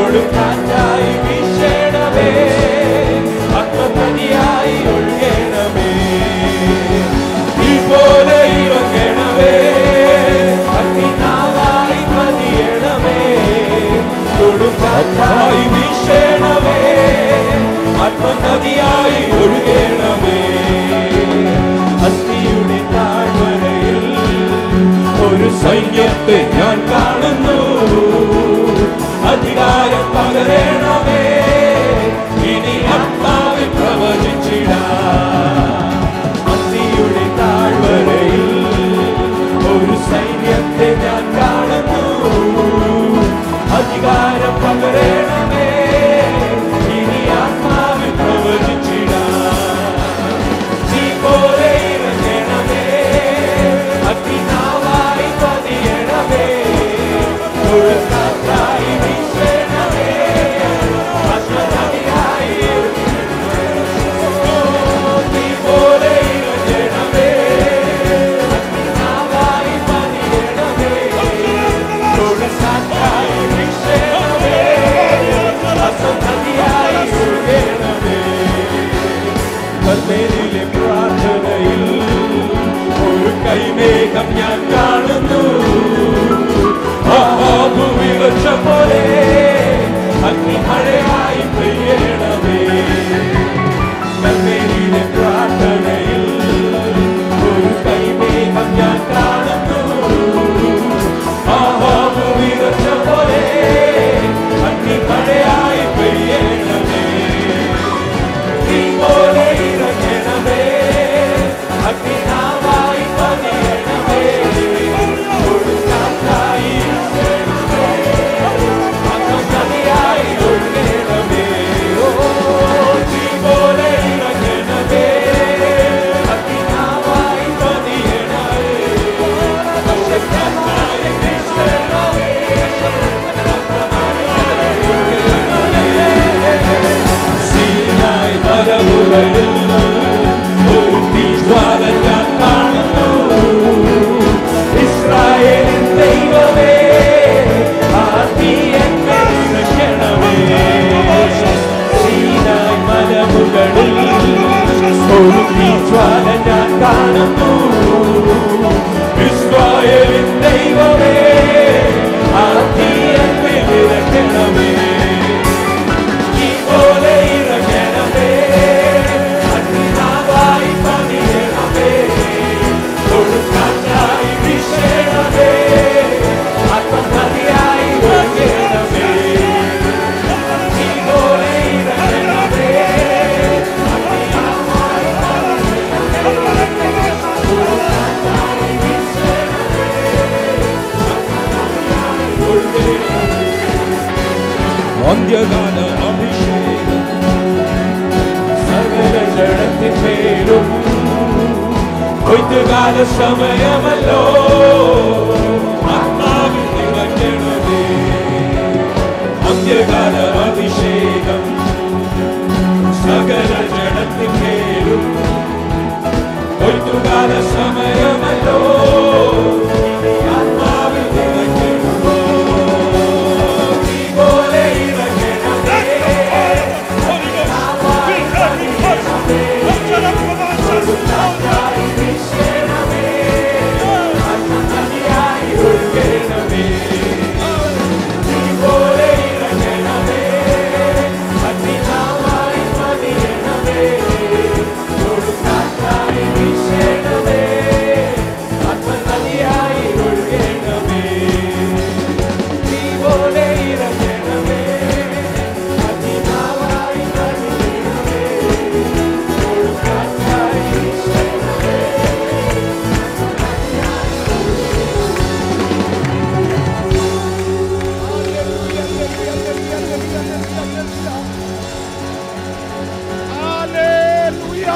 കൊടുക്കാറ്റായി വീശേണമേ ആത്മനദിയായി ഒഴുകേണമേ ഈ പോലെ ഇറങ്ങണമേ അഗ്നിനാവായി പതിയണമേ കൊടുക്കാറ്റായി വീശേണമേ ആത്മനദിയായി ഒഴുകേണമേ അസ്ഥിയുടെ താഴ്വരയിൽ ഒരു സൈന്യത്തെ ഞാൻ കാണുന്നു അധികാരം പകരണമേ ഇനി ആത്മാവിൽ പ്രവചിച്ചിടാം അസ്ഥിയുടെ താഴ്വരയിൽ ഒരു സൈന്യത്തെ ഞാൻ കാണുന്നു അധികാരം പകരണമേ ഇനി ആത്മാവിൽ പ്രവചിച്ചിടാം നീ പോലെ ഇറങ്ങണമേ അഗ്നിനാവായി പതിയണമേ ഒരു കാറ്റായി വീശണമേ ആത്മനദിയായി നീ പോലെ ഇറങ്ങണമേ അഗ്നിനാവായി പതിയണമേ ഒരു കാറ്റായി വീശണമേ ആത്മനദിയായി ഒഴുകണമേ കർമ്മേലിലെ പ്രാർത്ഥനയിൽ ഒരു കൈമേഘം ഞാൻ കാണുന്നു ഭൂമി വെച്ച പോലെ അഗ്നിമഴയായി പെയ്യണമേ കർമ്മേലിലെ പ്രാർത്ഥനയിൽ ഒരു കൈമേഘം ഞാൻ കാണുന്നു ഭൂമി വെച്ച പോലെ അഗ്നിമഴയായി പെയ്യണമേ നീ പോലെ ഇറങ്ങണമേ അഗ്നിനാവായി പതിയണമേ കൊടുക്കാറ്റായി അഗ്നിയായി ഒഴുകണമേ ഓ നീ പോലെ ഇറങ്ങണമേ അഗ്നിനാവായി പതിയണമേ കൊടുക്കാറ്റായി വീശണമേ സീനായി മലമുകളിൽ ഒരു തീജ്വാല ഞാൻ കാണുന്നു ഇസ്രായേലിൻ ദൈവമേ ആ തീ എന്നെ നിറയ്ക്കണമേ സീനായി മലമുകളിൽ ഒരു തീജ്വാല ഞാൻ കാണുന്നു ഇസ്രായേലിൻ ദൈവമേ ആ തീ എന്നെ നിറയ്ക്കണമേ ഈ പോലെ ഇറങ്ങണമേ അഗ്നിനാവായി പതിയണമേ കൊടുക്കാറ്റായി വീശണമേ ആത്മനദിയായി ഒഴുകണമേ ഈ പോലെ ഇറങ്ങണമേ അഗ്നിനാവായി പതിയണമേ കൊടുക്കാറ്റായി വീശണമേ ആത്മനദിയായി ഒഴുകണമേ അന്ത്യകാല അഭിഷേകം സകല ജഡത്തിന്മേലും കൊയ്ത്തുകാല സമയമല്ലോ ആത്മാവിൽ നിറയ്ക്കണമേ അന്ത്യകാല അഭിഷേകം സകല ജഡത്തിന്മേലും കൊയ്ത്തുകാല സമയമല്ലോ ആത്മാവിൽ നിറയ്ക്കണമേ നീ പോലെ ഇറങ്ങണമേ കൊടുക്കാറ്റായി വീശണമേ ആത്മനദിയായി ഒഴുകണമേ നീ പോലെ ഇറങ്ങണമേ അഗ്നിനാവായി പതിയണമേ കൊടുക്കാറ്റായി വീശണമേ ആത്മനദിയായി ഒഴുകണമേ നീ പോലെ ഇറങ്ങണമേ അഗ്നിനാവായി പതിയണമേ കൊടുക്കാറ്റായി വീശണമേ Hallelujah.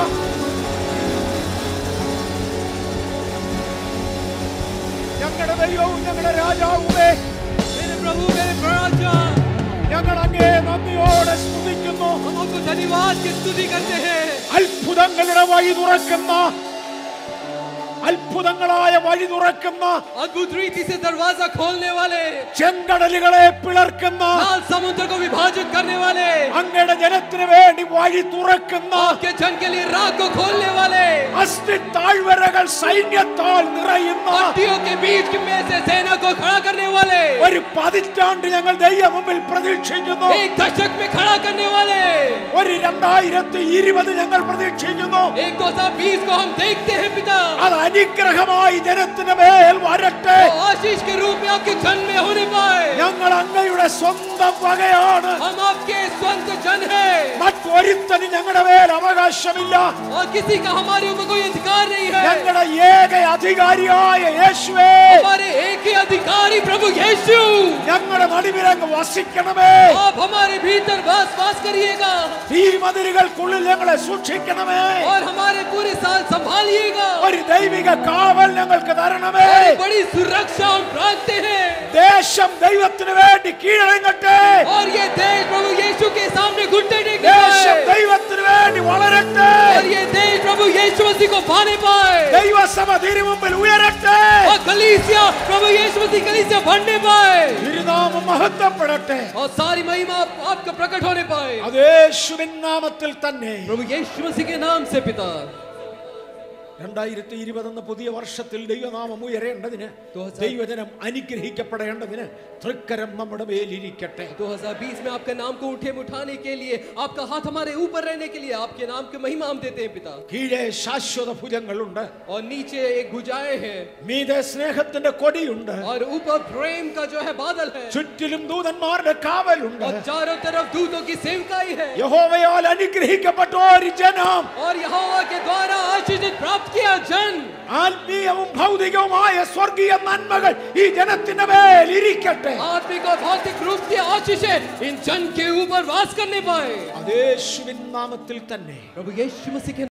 ഞങ്ങളുടെ ദൈവവും ഞങ്ങളുടെ രാജാവുമേ मेरे प्रभु मेरे राजा ഞങ്ങൾ അങ്ങേ നന്ദിയോടെ സ്തുതിക്കുന്നു हम आपको धन्यवाद की स्तुति करते हैं അത്ഭുതങ്ങളുടെ വഴി തുറക്കുന്ന അത്ഭുതങ്ങളായ വഴി തുറക്കുന്ന अद्भुत रीति से दरवाजा खोलने वाले ചെങ്കടലുകളെ പിളർക്കുന്ന लाल समुद्र को विभाजित करने वाले അങ്ങയുടെ ജനത്തിന് വേണ്ടി വഴി തുറക്കുന്ന आपके जन के लिए राह को खोलने वाले അസ്ഥി താഴ്വരകൾ സൈന്യത്താൽ നിറയുന്ന पट्टियों के बीच में से सेना को खड़ा करने वाले ഒരു പതിറ്റാണ്ട് ഞങ്ങൾ ദൈവ മുമ്പിൽ പ്രതീക്ഷിക്കുന്നു एक दशक में खड़ा करने वाले ഒരു രണ്ടായിരത്തി ഇരുപത് ഞങ്ങൾ പ്രതീക്ഷിക്കുന്നു एक दो हजार बीस को हम देखते हैं पिता അത് അനുഗ്രഹമായി ജനത്തിന് മേൽ വരട്ടെ वो आशीष के रूप में आपके जन में होने पाए ഞങ്ങൾ അങ്ങയുടെ സ്വന്തം വകയാണ് हम आपके स्वंत जन है മറ്റൊരുത്തന് ഞങ്ങളുടെ മേൽ അവകാശമില്ല और किसी का हमारे ऊपर कोई अधिकार नहीं है ഞങ്ങളുടെ ഏക അധികാരിയായ യേശുവേ हमारे एक ही अधिकारी प्रभु यीशु ഞങ്ങളുടെ നടുവിലങ്ങ് വസിക്കണമേ आप हमारे भीतर वास वास करिएगा ഈ മതിലുകൾക്കുള്ളിൽ ഞങ്ങളെ സൂക്ഷിക്കണമേ और हमारे पूरे साल संभालिएगा ഒരു ദൈവിക കാവൽ ഞങ്ങൾക്ക് തരണമേ और बड़ी सुरक्षा हम प्राप्त हैं ദേശം ദൈവത്തിന് വേണ്ടി കീഴടങ്ങട്ടെ और ये देश प्रभु यीशु के सामने घुटने टेकने ദേശം पाए ദൈവത്തിന് വേണ്ടി വളരട്ടെ और ये देश प्रभु यीशु मसीह को पाने पाए ദൈവസഭ തിരുമുമ്പിൽ ഉയരട്ടെ और कलीसिया प्रभु यीशु मसीह कलीसिया बढ़ने पाए തിരുനാമം മഹത്വപ്പെടട്ടെ और सारी महिमा आप, आपका प्रकट होने पाए അത് യേശുവിൻ നാമത്തിൽ തന്നെ प्रभु यीशु मसीह के नाम से पिता രണ്ടായിരത്തി ഇരുപത് എന്ന പുതിയ വർഷത്തിൽ ദൈവനാമം ഉയരേണ്ടതിന് ദൈവജനം അനുഗ്രഹിക്കപ്പെടേണ്ടതിന് തൃക്കരം നമ്മുടെ മേലിരിക്കട്ടെ 2020 में आपके नाम को उठे उठाने के लिए आपका हाथ हमारे ऊपर रहने के लिए आपके नाम की महिमा हम देते हैं पिता കീഴെ ശാശ്വത ഭുജങ്ങളുണ്ട് और नीचे एक भुजाएं हैं മീതെ സ്നേഹത്തിന്റെ കൊടിയുണ്ട് और ऊपर प्रेम का जो है बादल है ചുറ്റിലും ദൂതന്മാരുടെ കാവലുണ്ട് और चारों तरफ दूतों की सेवकाई है യഹോവയാൽ അനുഗ്രഹിക്കപ്പെട്ട ഒരു ജനം और यहोवा के द्वारा आशीष प्राप्त किया जन ആത്മീയവും ഭൗതികവുമായ സ്വർഗീയ നന്മകൾ ഈ ജനത്തിന്റെ മേൽ ഇരിക്കട്ടെ आत्मिक और भौतिक रूप की आशीष इन जन के ऊपर वास करने पाए അതേശുവിൻ നാമത്തിൽ തന്നെ प्रभु यीशु मसीह के